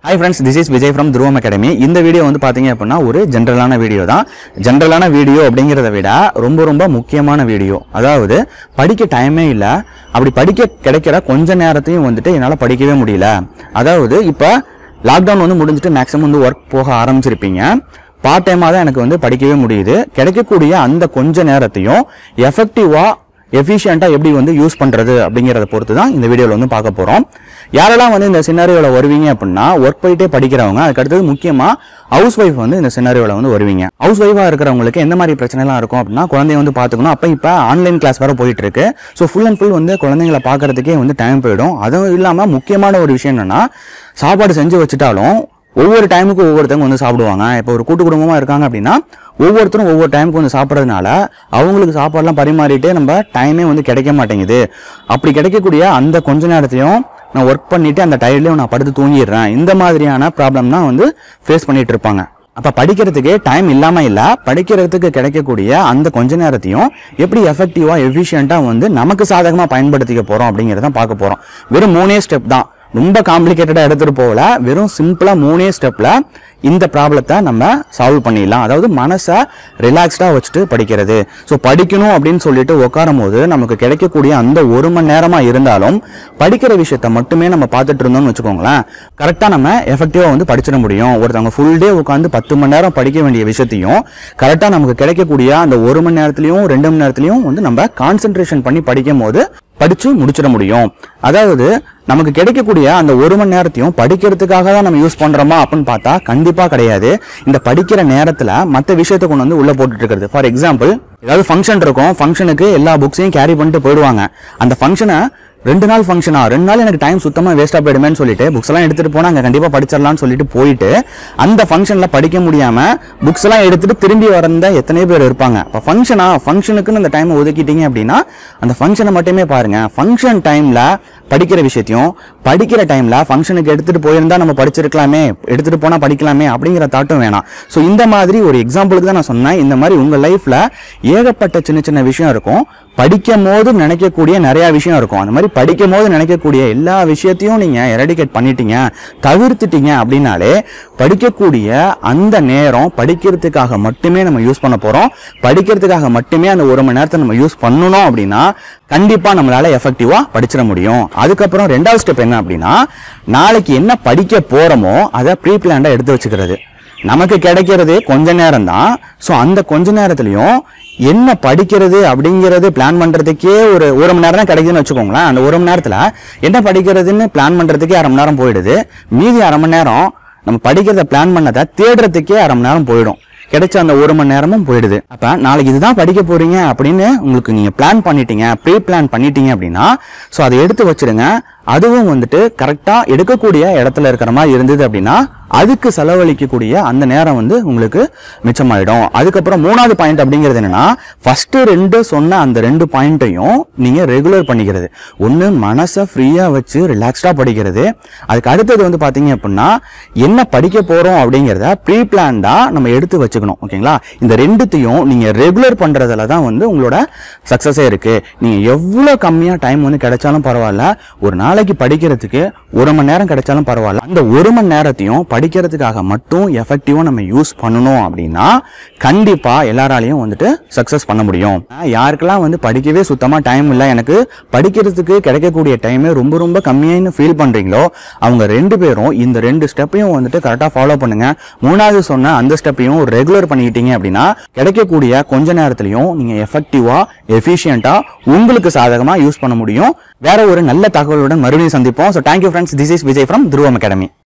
hi friends this is Vijay from Dhruvam academy இந்த video வந்து பார்த்தீங்க அப்படின்னா ஒரு ஜென்ரலான வீடியோ தான் ஜென்ரலான வீடியோ அப்படிங்கிறத விட ரொம்ப ரொம்ப முக்கியமான வீடியோ அதாவது படிக்க டைமே இல்லை அப்படி படிக்க கிடைக்கிற கொஞ்ச நேரத்தையும் வந்துட்டு என்னால் படிக்கவே முடியல அதாவது இப்போ லாக்டவுன் வந்து முடிஞ்சிட்டு மேக்ஸிமம் வந்து ஒர்க் போக ஆரம்பிச்சிருப்பீங்க பார்ட் டைமாக தான் எனக்கு வந்து படிக்கவே முடியுது கிடைக்கக்கூடிய அந்த கொஞ்ச நேரத்தையும் எஃபெக்டிவாக எஃபிஷியண்ட்டாக எப்படி வந்து யூஸ் பண்ணுறது அப்படிங்கிறத பொறுத்து தான் இந்த வீடியோவில் வந்து பார்க்க போகிறோம் யாரெல்லாம் வந்து இந்த சினாரியோவில் வருவீங்க அப்படின்னா ஒர்க் போயிட்டே படிக்கிறவங்க அதுக்கு அடுத்தது முக்கியமாக ஹவுஸ் ஒய்ஃப் வந்து இந்த சினாரியோவில் வந்து வருவீங்க ஹவுஸ் ஒய்ஃபாக இருக்கிறவங்களுக்கு எந்த மாதிரி பிரச்சனைலாம் இருக்கும் அப்படின்னா குழந்தைய வந்து பார்த்துக்கணும் அப்போ இப்போ ஆன்லைன் கிளாஸ் வேறு போயிட்டு இருக்கு ஸோ ஃபுல் அண்ட் ஃபுல் வந்து குழந்தைங்களை பார்க்கறதுக்கே வந்து டைம் போயிடும் அதுவும் இல்லாமல் முக்கியமான ஒரு விஷயம் என்னன்னா சாப்பாடு செஞ்சு வச்சுட்டாலும் ஒவ்வொரு டைமுக்கு ஒவ்வொருத்தவங்க வந்து சாப்பிடுவாங்க இப்போ ஒரு கூட்டு குடும்பமாக இருக்காங்க அப்படின்னா ஒவ்வொருத்தரும் ஒவ்வொரு டைமுக்கு வந்து சாப்பிட்றதுனால அவங்களுக்கு சாப்பாடுலாம் பரிமாறிட்டு நம்ம டைமே வந்து கிடைக்க மாட்டேங்குது அப்படி கிடைக்கக்கூடிய அந்த கொஞ்ச நேரத்தையும் நான் ஒர்க் பண்ணிட்டு அந்த டயர்ட்லேயும் நான் படுத்து தூங்கிடுறேன் இந்த மாதிரியான ப்ராப்ளம் தான் வந்து ஃபேஸ் பண்ணிட்டு இருப்பாங்க அப்ப படிக்கிறதுக்கு டைம் இல்லாம இல்ல படிக்கிறதுக்கு கிடைக்கக்கூடிய அந்த கொஞ்ச நேரத்தையும் எப்படி எஃபெக்டிவா எஃபிஷியண்டா வந்து நமக்கு சாதகமா பயன்படுத்திக்க போறோம் அப்படிங்கறத பார்க்க போறோம் வெறும் மூணே ஸ்டெப் தான் ரொம்ப காம்ப்ளிகேட்டடா எடுத்துட்டு போகல வெறும் சிம்பிளா மூணே ஸ்டெப்ல இந்த ப்ராப்ளத்தை நம்ம சால்வ் பண்ணிடலாம் அதாவது மனசை ரிலாக்ஸ்டாக வச்சுட்டு படிக்கிறது ஸோ படிக்கணும் அப்படின்னு சொல்லிட்டு உட்காரும் போது நமக்கு கிடைக்கக்கூடிய அந்த ஒரு மணி நேரமாக இருந்தாலும் படிக்கிற விஷயத்த மட்டுமே நம்ம பார்த்துட்டு இருந்தோம்னு வச்சுக்கோங்களேன் கரெக்டாக நம்ம எஃபெக்டிவாக வந்து படிச்சிட முடியும் ஒருத்தவங்க ஃபுல் டே உட்காந்து பத்து மணி நேரம் படிக்க வேண்டிய விஷயத்தையும் கரெக்டாக நமக்கு கிடைக்கக்கூடிய அந்த ஒரு மணி நேரத்துலையும் ரெண்டு மணி நேரத்துலையும் வந்து நம்ம கான்சென்ட்ரேஷன் பண்ணி படிக்கும் போது படிச்சு முடிச்சிட முடியும் அதாவது நமக்கு கிடைக்கக்கூடிய அந்த ஒரு மணி நேரத்தையும் படிக்கிறதுக்காக தான் நம்ம யூஸ் பண்றோமா அப்படின்னு பார்த்தா கண்டிப்பா கிடையாது இந்த படிக்கிற நேரத்துல மற்ற விஷயத்தை கொண்டு வந்து உள்ள போட்டுட்டு இருக்கிறது ஃபார் எக்ஸாம்பிள் ஏதாவது ஃபங்க்ஷன் இருக்கும் ஃபங்க்ஷனுக்கு எல்லா புக்ஸையும் கேரி பண்ணிட்டு போயிடுவாங்க அந்த ஃபங்க்ஷனை ரெண்டு நாள் ஃபங்க்ஷனா ரெண்டு நாள் எனக்கு டைம் சுத்தமா வேஸ்டா போயிடுமேன்னு சொல்லிட்டு புக்ஸ் எல்லாம் எடுத்துட்டு போனா அங்க கண்டிப்பா படிச்சிடலாம்னு சொல்லிட்டு போயிட்டு அந்த ஃபங்க்ஷன்ல படிக்க முடியாம புக்ஸ் எல்லாம் எடுத்துட்டு திரும்பி வந்த எத்தனை பேர் இருப்பாங்க இப்போ ஃபங்க்ஷனா ஃபங்க்ஷனுக்குன்னு அந்த டைம் ஒதுக்கிட்டீங்க அப்படின்னா அந்த ஃபங்க்ஷனை மட்டுமே பாருங்க ஃபங்க்ஷன் டைம்ல படிக்கிற விஷயத்தையும் படிக்கிற டைம்ல ஃபங்க்ஷனுக்கு எடுத்துட்டு போயிருந்தா நம்ம படிச்சிருக்கலாமே எடுத்துட்டு போனா படிக்கலாமே அப்படிங்கிற தாட்டும் வேணாம் ஸோ இந்த மாதிரி ஒரு எக்ஸாம்பிளுக்கு தான் நான் சொன்னேன் இந்த மாதிரி உங்க லைஃப்ல ஏகப்பட்ட சின்ன சின்ன விஷயம் இருக்கும் படிக்கும் போது நினைக்கக்கூடிய நிறைய விஷயம் இருக்கும் அந்த மாதிரி படிக்கும் போது நினைக்கக்கூடிய எல்லா விஷயத்தையும் நீங்க எரடிகேட் பண்ணிட்டீங்க தவிர்த்துட்டீங்க அப்படின்னாலே படிக்கக்கூடிய அந்த நேரம் படிக்கிறதுக்காக மட்டுமே நம்ம யூஸ் பண்ண போறோம் படிக்கிறதுக்காக மட்டுமே அந்த ஒரு மணி நேரத்தை நம்ம யூஸ் பண்ணணும் அப்படின்னா கண்டிப்பா நம்மளால எஃபெக்டிவா படிச்சிட முடியும் அதுக்கப்புறம் ரெண்டாவது ஸ்டெப் என்ன அப்படின்னா நாளைக்கு என்ன படிக்க போறோமோ அதை ப்ரீ பிளான்டா எடுத்து வச்சுக்கிறது நமக்கு கிடைக்கிறது கொஞ்ச நேரம் தான் ஸோ அந்த கொஞ்ச நேரத்துலையும் என்ன படிக்கிறது அப்படிங்கிறது பிளான் பண்றதுக்கே ஒரு ஒரு மணி நேரம் தான் கிடைக்குதுன்னு வச்சுக்கோங்களேன் அந்த ஒரு மணி நேரத்துல என்ன படிக்கிறதுன்னு பிளான் பண்றதுக்கே அரை மணி நேரம் போயிடுது மீதி அரை மணி நேரம் நம்ம படிக்கிறத பிளான் பண்ணதை தேடுறதுக்கே அரை மணி நேரம் போயிடும் கிடைச்ச அந்த ஒரு மணி நேரமும் போயிடுது அப்ப நாளைக்கு இதுதான் படிக்க போறீங்க அப்படின்னு உங்களுக்கு நீங்க பிளான் பண்ணிட்டீங்க ப்ரீ பிளான் பண்ணிட்டீங்க அப்படின்னா ஸோ அதை எடுத்து வச்சிடுங்க அதுவும் வந்துட்டு கரெக்டா எடுக்கக்கூடிய இடத்துல இருக்கிற மாதிரி இருந்தது அப்படின்னா அதுக்கு செலவழிக்கக்கூடிய அந்த நேரம் வந்து உங்களுக்கு மிச்சமாயிடும் அதுக்கப்புறம் மூணாவது பாயிண்ட் அப்படிங்கிறது என்னன்னா ஃபர்ஸ்ட் ரெண்டு சொன்ன அந்த ரெண்டு பாயிண்ட்டையும் நீங்க ரெகுலர் பண்ணிக்கிறது ஒன்று மனசை ஃப்ரீயா வச்சு ரிலாக்ஸ்டா படிக்கிறது அதுக்கு அடுத்தது வந்து பாத்தீங்க அப்படின்னா என்ன படிக்க போறோம் அப்படிங்கிறத ப்ரீ பிளான்டா நம்ம எடுத்து வச்சுக்கணும் ஓகேங்களா இந்த ரெண்டுத்தையும் நீங்க ரெகுலர் பண்றதுல தான் வந்து உங்களோட சக்சஸே இருக்கு நீங்க எவ்வளவு கம்மியா டைம் வந்து கிடைச்சாலும் பரவாயில்ல ஒரு நாளைக்கு படிக்கிறதுக்கு ஒரு மணி நேரம் கிடைச்சாலும் பரவாயில்ல அந்த ஒரு மணி நேரத்தையும் படிக்கிறதுக்காக மட்டும் எஃபெக்டிவா நம்ம யூஸ் பண்ணணும் அப்படின்னா கண்டிப்பா எல்லாராலையும் வந்துட்டு சக்சஸ் பண்ண முடியும் யாருக்கெல்லாம் வந்து படிக்கவே சுத்தமா டைம் இல்லை எனக்கு படிக்கிறதுக்கு கிடைக்கக்கூடிய டைமே ரொம்ப ரொம்ப கம்மியான்னு ஃபீல் பண்றீங்களோ அவங்க ரெண்டு பேரும் இந்த ரெண்டு ஸ்டெப்பையும் வந்துட்டு கரெக்டா ஃபாலோ பண்ணுங்க மூணாவது சொன்ன அந்த ஸ்டெப்பையும் ரெகுலர் பண்ணிக்கிட்டீங்க அப்படின்னா கிடைக்கக்கூடிய கொஞ்ச நேரத்திலையும் நீங்க எஃபெக்டிவா எஃபிஷியண்டா உங்களுக்கு சாதகமா யூஸ் பண்ண முடியும் வேற ஒரு நல்ல தகவலுடன் மறுபடியும் சந்திப்போம் so thank you friends this is Vijay from Dhruvam academy